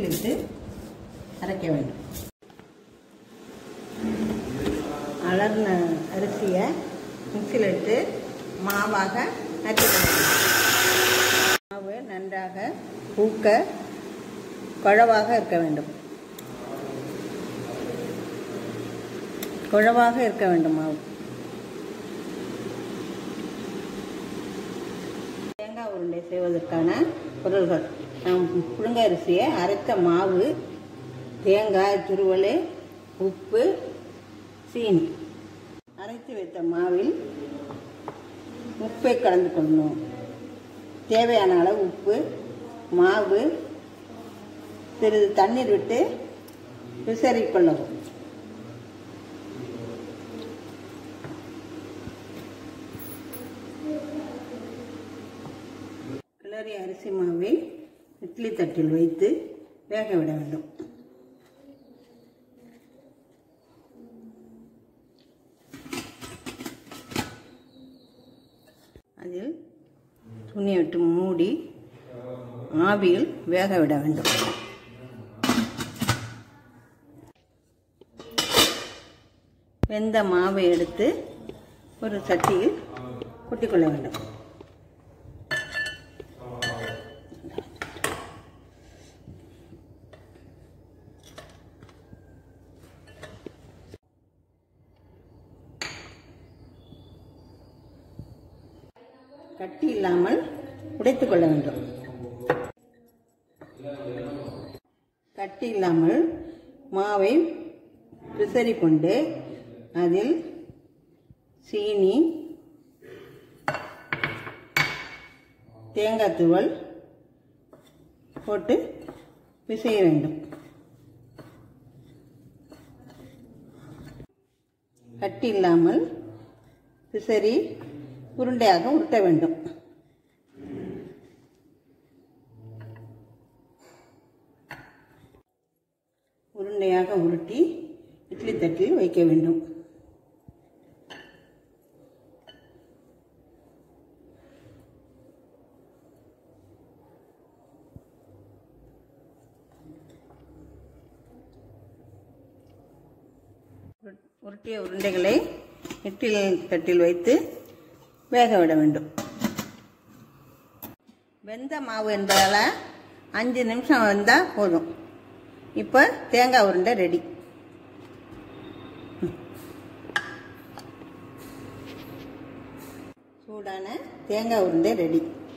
இட்டு அரைக்க வேண்டும் அலர்ன அரிசியை மிக்சியில் இட்டு மாவாக அரைக்க வேண்டும் மாவு நன்றாக பூக்க குழவாக இருக்க வேண்டும் குழவாக இருக்க வேண்டும் மாவு தேங்காய் உருண்டை செய்வதற்கான பொருள்கள் நாம் புழுங்க அரிசியை அரைத்த மாவு தேங்காய் துருவல் உப்பு சீனி அரைத்து வைத்த மாவில் உப்பை கலந்து கொள்ளணும் தேவையான அளவு உப்பு மாவு சிறிது தண்ணீர் விட்டு விசறிக் கொள்ளவும் கிளறி அரிசி மாவை இட்லி தட்டில் வைத்து வேக விட வேண்டும் அதில் துணியை விட்டு மூடி ஆவியில் வேக விட வேண்டும் வெந்த மாவை எடுத்து ஒரு சட்டியில் கொட்டிக்கொள்ள வேண்டும் கட்டி இல்லாமல் உடைத்துக் கொள்ள வேண்டும் கட்டி இல்லாமல் மாவை பிசறி கொண்டு அதில் சீனி தேங்காய் துவல் போட்டு பிசைய வேண்டும் கட்டி இல்லாமல் பிசறி உருண்டையாக உருட்ட வேண்டும் உருண்டையாக உருட்டி இட்லி தட்டில் வைக்க வேண்டும் உருட்டிய உருண்டைகளை இட்லி தட்டில் வைத்து வேக விட வேண்டும் வெந்த மாவு என்பதால் அஞ்சு நிமிஷம் வந்தால் போதும் இப்போ தேங்காய் உருண்டை ரெடி சூடான தேங்காய் உருண்டை ரெடி